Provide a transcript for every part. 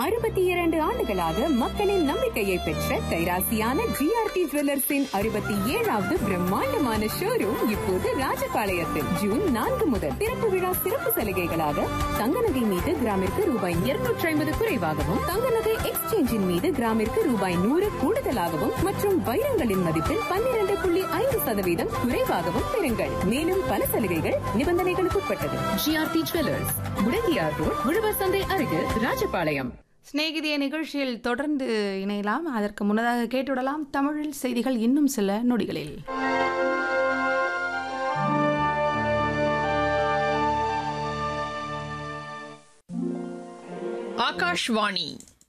அறுபத்தி இரண்டு ஆண்டுகளாக மக்களின் நம்பிக்கையை பெற்ற கைராசியான ஜிஆர்டி ஜுவல்லர்ஸின் அறுபத்தி ஏழாவது பிரம்மாண்டமான ஷோரூம் இப்போது ராஜபாளையத்தில் ஜூன் நான்கு முதல் திறப்பு விழா சிறப்பு சலுகைகளாக தங்க நகை மீது கிராமிற்கு ரூபாய் இருநூற்றி ஐம்பது குறைவாகவும் தங்க நகை எக்ஸ்சேஞ்சின் மீது கிராமிற்கு ரூபாய் நூறு கூடுதலாகவும் மற்றும் வைரங்களின் மதிப்பில் பன்னிரண்டு புள்ளி ஐந்து சதவீதம் குறைவாகவும் பெறுங்கள் மேலும் பல சலுகைகள் நிபந்தனைகளுக்கு உட்பட்டது ஜிஆர்டி ஜுவல்லர்ஸ் முடங்கியார் ரோட் உழவர் சந்தை அருகில் ராஜபாளையம் சிநேகிதிய நிகழ்ச்சியில் தொடர்ந்து இணையலாம் அதற்கு முன்னதாக கேட்டுவிடலாம் தமிழில் செய்திகள் இன்னும் சில நொடிகளில் ஆகாஷ்வாணி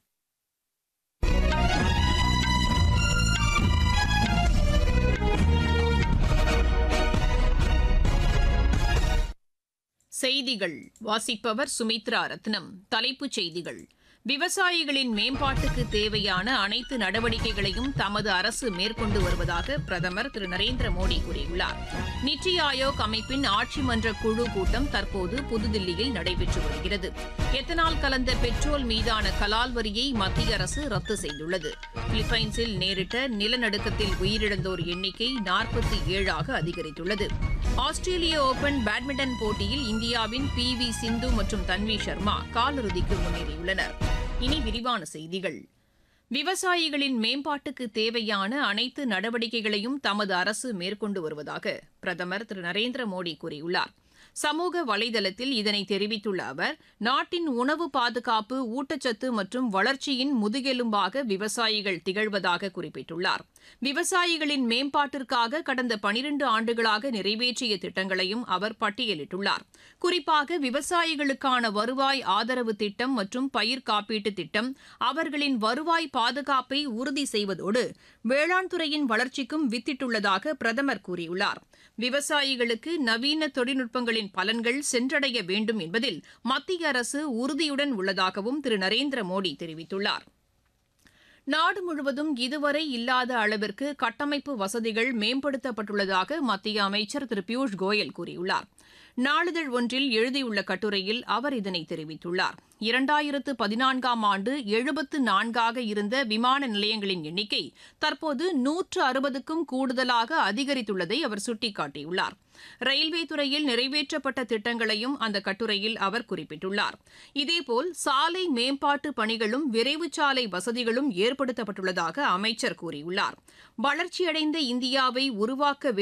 செய்திகள் வாசிப்பவர் சுமித்ரா ரத்னம் தலைப்புச் செய்திகள் விவசாயிகளின் மேம்பாட்டுக்கு தேவையான அனைத்து நடவடிக்கைகளையும் தமது அரசு மேற்கொண்டு வருவதாக பிரதமர் திரு நரேந்திர மோடி கூறியுள்ளார் நித்தி ஆயோக் அமைப்பின் ஆட்சி மன்ற குழு கூட்டம் தற்போது புதுதில்லியில் நடைபெற்று வருகிறது எத்தனால் கலந்த பெட்ரோல் மீதான கலால் வரியை மத்திய அரசு ரத்து செய்துள்ளது பிலிப்பைன்ஸில் நேரிட்ட நிலநடுக்கத்தில் உயிரிழந்தோர் எண்ணிக்கை நாற்பத்தி ஏழாக அதிகரித்துள்ளது ஆஸ்திரேலிய ஓபன் பேட்மிண்டன் போட்டியில் இந்தியாவின் பி வி சிந்து மற்றும் தன்வி சர்மா காலிறுதிக்கு முன்னேறியுள்ளனர் இனி விரிவான செய்திகள் விவசாயிகளின் மேம்பாட்டுக்கு தேவையான அனைத்து நடவடிக்கைகளையும் தமது அரசு மேற்கொண்டு வருவதாக பிரதமர் திரு நரேந்திர மோடி கூறியுள்ளார் சமூக வலைதளத்தில் இதனை தெரிவித்துள்ள அவர் நாட்டின் உணவு பாதுகாப்பு ஊட்டச்சத்து மற்றும் வளர்ச்சியின் முதுகெலும்பாக விவசாயிகள் திகழ்வதாக குறிப்பிட்டுள்ளார் விவசாயிகளின் மேம்பாட்டிற்காக கடந்த பனிரண்டு ஆண்டுகளாக நிறைவேற்றிய திட்டங்களையும் அவர் பட்டியலிட்டுள்ளார் குறிப்பாக விவசாயிகளுக்கான வருவாய் ஆதரவு திட்டம் மற்றும் பயிர் காப்பீட்டு திட்டம் அவர்களின் வருவாய் பாதுகாப்பை உறுதி செய்வதோடு வேளாண் துறையின் வளர்ச்சிக்கும் வித்திட்டுள்ளதாக பிரதமர் கூறியுள்ளார் விவசாயிகளுக்கு நவீன தொழில்நுட்பங்களின் பலன்கள் சென்றடைய வேண்டும் என்பதில் மத்திய அரசு உறுதியுடன் உள்ளதாகவும் திரு நரேந்திர மோடி தெரிவித்துள்ளார் நாடு முழுவதும் இதுவரை இல்லாத அளவிற்கு கட்டமைப்பு வசதிகள் மேம்படுத்தப்பட்டுள்ளதாக மத்திய அமைச்சர் திரு பியூஷ் கோயல் கூறியுள்ளார் நாளிதழ் ஒன்றில் எழுதியுள்ள கட்டுரையில் அவர் இதனை தெரிவித்துள்ளார் இரண்டாயிரத்து பதினான்காம் ஆண்டு எழுபத்து நான்காக இருந்த விமான நிலையங்களின் எண்ணிக்கை தற்போது நூற்று அறுபதுக்கும் கூடுதலாக அதிகரித்துள்ளதை அவர் சுட்டிக்காட்டியுள்ளார் ரயில்வே துறையில் நிறைவேற்றப்பட்ட திட்டங்களையும் அந்த கட்டுரையில் அவர் குறிப்பிட்டுள்ளார் இதேபோல் சாலை மேம்பாட்டு பணிகளும் விரைவு சாலை வசதிகளும் ஏற்படுத்தப்பட்டுள்ளதாக அமைச்சர் கூறியுள்ளார் வளர்ச்சியடைந்த இந்தியாவை உருவாக்க